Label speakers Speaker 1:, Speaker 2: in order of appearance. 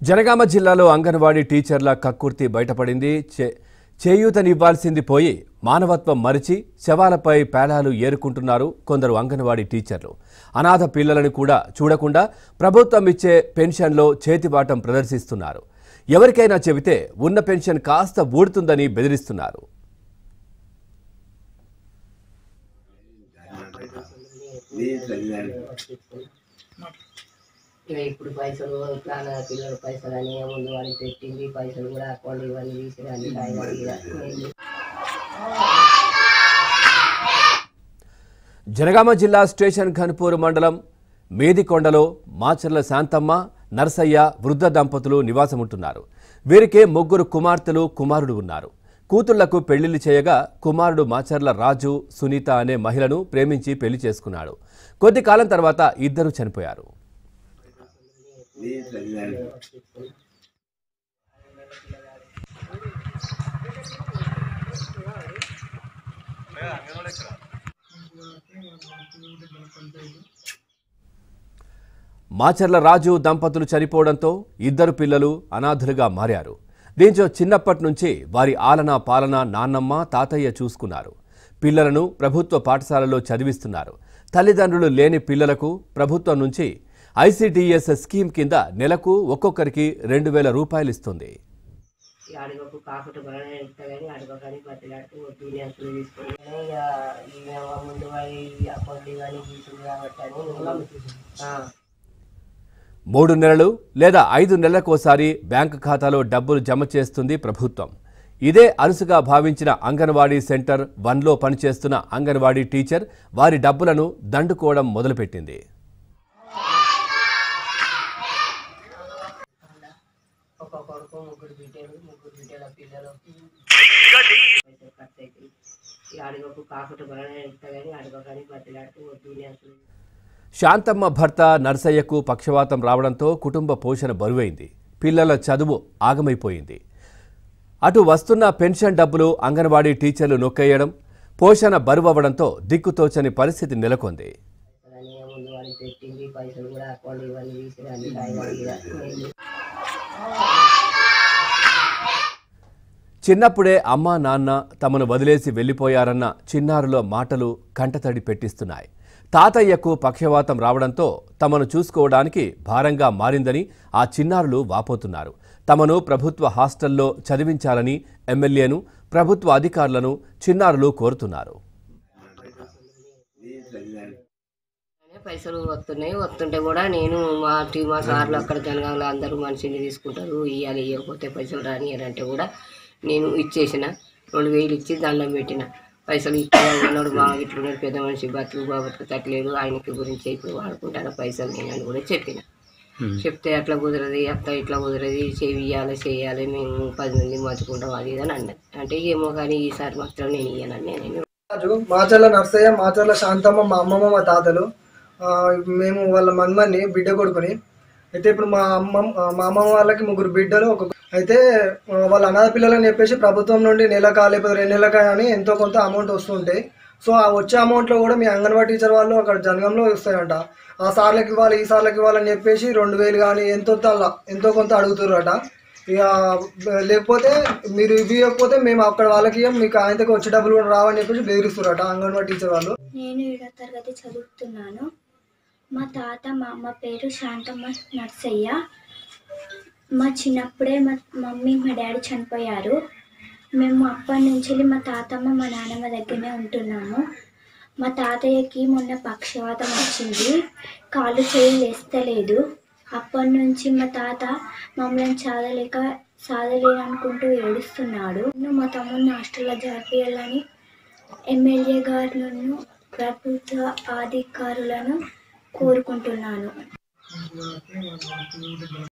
Speaker 1: జనగామ జిల్లాలో అంగన్వాడీ టీచర్ల కక్కుర్తి బయటపడింది చే- చేయూతనివ్వాల్సింది పోయి మానవత్వం మరిచి శవాలపై పేలాలు ఏరుకుంటున్నారు కొందరు అంగన్వాడీ టీచర్లు అనాథ పిల్లలను కూడా చూడకుండా ప్రభుత్వం ఇచ్చే పెన్షన్లో చేతిబాటం ప్రదర్శిస్తున్నారు ఎవరికైనా చెబితే ఉన్న పెన్షన్ కాస్త ఊడుతుందని బెదిరిస్తున్నారు
Speaker 2: ఇక ఇప్పుడు పైసలు ప్రాణ పిల్లల పైసలు అని ముందు వాడికి పెట్టింది పైసలు కూడా అకౌంట్ ఇవన్నీ తీసి అన్ని కాగితాలు ఇలా నేను
Speaker 1: జనగామ జిల్లా స్టేషన్ ఘన్పూర్ మండలం మేదికొండలో మాచర్ల శాంతమ్మ నర్సయ్య వృద్ధ దంపతులు నివాసముంటున్నారు వీరికే ముగ్గురు కుమార్తెలు కుమారుడు ఉన్నారు కూతుళ్లకు పెళ్లిళ్లు చేయగా కుమారుడు మాచర్ల రాజు సునీత అనే మహిళను ప్రేమించి పెళ్లి చేసుకున్నాడు కొద్ది కాలం తర్వాత ఇద్దరు చనిపోయారు మాచర్ల రాజు దంపతులు చనిపోవడంతో ఇద్దరు పిల్లలు అనాథులుగా మారారు దీంతో చిన్నప్పటి నుంచి వారి ఆలన పాలన నాన్నమ్మ తాతయ్య చూసుకున్నారు పిల్లలను ప్రభుత్వ పాఠశాలలో చదివిస్తున్నారు తల్లిదండ్రులు లేని పిల్లలకు ప్రభుత్వం నుంచి ఐసిడిఎస్ స్కీమ్ కింద నెలకు ఒక్కొక్కరికి రెండు వేల రూపాయలు ఇస్తుంది
Speaker 2: ఈ అడుగకు కాకుండా బలనే ఇస్తా కానీ అడుగకని బతిలాడుతూ వద్దు నేను అసలు తీసుకుని ఇక ఈమె ముందు వాడి అకౌంట్ ఇవన్నీ తీసుకుంది కాబట్టి అని ఆ.
Speaker 1: మూడు నెలలు లేదా ఐదు నెలలకోసారి బ్యాంకు ఖాతాలో డబ్బులు జమ చేస్తుంది ప్రభుత్వం ఇదే అరుసుగా భావించిన అంగన్వాడీ సెంటర్ వన్లో పనిచేస్తున్న అంగన్వాడీ టీచర్ వారి డబ్బులను దండుకోవడం మొదలుపెట్టింది
Speaker 2: ఒక కొడుకు ముగ్గురు బిడ్డలు ముగ్గురు బిడ్డల పిల్లలు పైసలు ఖర్చు అవుతాయి ఈ అడుగకు కాకుండా బలనే ఇస్తా కానీ అడుగకని బతిలాడుతూ వద్దు నేను అసలు
Speaker 1: శాంతమ్మ భర్త నర్సయ్యకు పక్షవాతం రావడంతో కుటుంబ పోషణ బరువైంది పిల్లల చదువు ఆగమైపోయింది అటు వస్తున్న పెన్షన్ డబ్బులు అంగన్వాడీ టీచర్లు నొక్కేయడం పోషణ బరువవ్వడంతో దిక్కుతోచని పరిస్థితి నెలకొంది
Speaker 2: అని ముందు వాడికి పెట్టింది పైసలు కూడా అకౌంట్ ఇవన్నీ తీసి అన్ని కాగితాలు ఇలా నేను
Speaker 1: చిన్నప్పుడే అమ్మా నాన్న తమను వదిలేసి వెళ్లిపోయారన్న చిన్నారుల మాటలు కంటతడి పెట్టిస్తున్నాయి తాతయ్యకు పక్షవాతం రావడంతో తమను చూసుకోవడానికి భారంగా మారిందని ఆ చిన్నారులు వాపోతున్నారు తమను ప్రభుత్వ హాస్టల్లో చదివించాలని ఎమ్మెల్యేను ప్రభుత్వ అధికారులను చిన్నారులు కోరుతున్నారు
Speaker 2: అనే పైసలు వస్తున్నాయి వస్తుంటే కూడా నేను మా టీ మా సార్లు అక్కడ జనగాంలో అందరూ మనిషిని తీసుకుంటారు ఇవ్వాలి ఇవ్వకపోతే పైసలు రాని అని అంటే కూడా నేను ఇచ్చేసిన రెండు వేలు ఇచ్చి దండం పెట్టిన పైసలు ఇచ్చి ఉన్నాడు మా ఇట్లున్నాడు పెద్ద మనిషి బతుకు బాబతుకు తట్టలేదు ఆయనకి గురించి ఇప్పుడు వాడుకుంటాను పైసలు నేను అని కూడా చెప్పిన చెప్తే అట్లా కుదరదు అట్లా ఇట్లా కుదరదు చేయాలి చేయాలి మేము పది మంది మర్చుకుంటాం అది ఇది అని అన్నది అంటే ఏమో కానీ ఈసారి మాత్రం నేను ఇయ్యనని నేను
Speaker 3: రాజు మాచర్ల నర్సయ్య మాచర్ల శాంతమ్మ మా అమ్మమ్మ మా తాతలు ఆ, మేము వాళ్ళ మన్మని బిడ్డ కొడుకుని అయితే ఇప్పుడు మా అమ్మ మా అమ్మమ్మ వాళ్ళకి ముగ్గురు బిడ్డలు ఒక అయితే ఆ, వాళ్ళ అనాథ పిల్లలని చెప్పేసి ప్రభుత్వం నుండి నెలకా లేకపోతే రెండు నెలకా అని ఎంతో కొంత అమౌంట్ వస్తుంటాయి సో ఆ వచ్చే అమౌంట్లో కూడా మీ అంగన్వాడీ టీచర్ వాళ్ళు అక్కడ జనగంలో వస్తాయంట ఆ సార్లకి ఇవ్వాలి ఈ సార్లకి ఇవ్వాలని చెప్పేసి రెండు వేలు కానీ ఎంతో అలా ఎంతో కొంత అడుగుతారట ఇక లేకపోతే మీరు ఇవి ఇవ్వకపోతే మేము అక్కడ వాళ్ళకి ఇవ్వం మీకు ఆయనకి వచ్చే డబ్బులు కూడా రావని చెప్పేసి బెదిరిస్తారట అంగన్వాడీ టీచర్ వాళ్ళు
Speaker 4: నేను ఏడో తరగతి చదువుతున్నాను మా తాత మా అమ్మ పేరు శాంతమ్మ నర్సయ్య మా చిన్నప్పుడే మా మమ్మీ మా డాడీ చనిపోయారు మేము అప్పటి నుంచి మా తాతమ్మ మా నాన్నమ్మ దగ్గరనే ఉంటున్నాము మా తాతయ్యకి మొన్న పక్షవాతం వచ్చింది కాళ్ళు చేయి లేస్తలేదు అప్పటి నుంచి మా తాత మమ్మల్ని చాదలేక సాధలేననుకుంటూ ఏడుస్తున్నాడు నేను మా తమ్ముడిని హాస్టల్లో జరిపియాలని ఎమ్మెల్యే గారులను ప్రభుత్వ అధికారులను కోరుకుంటున్నాను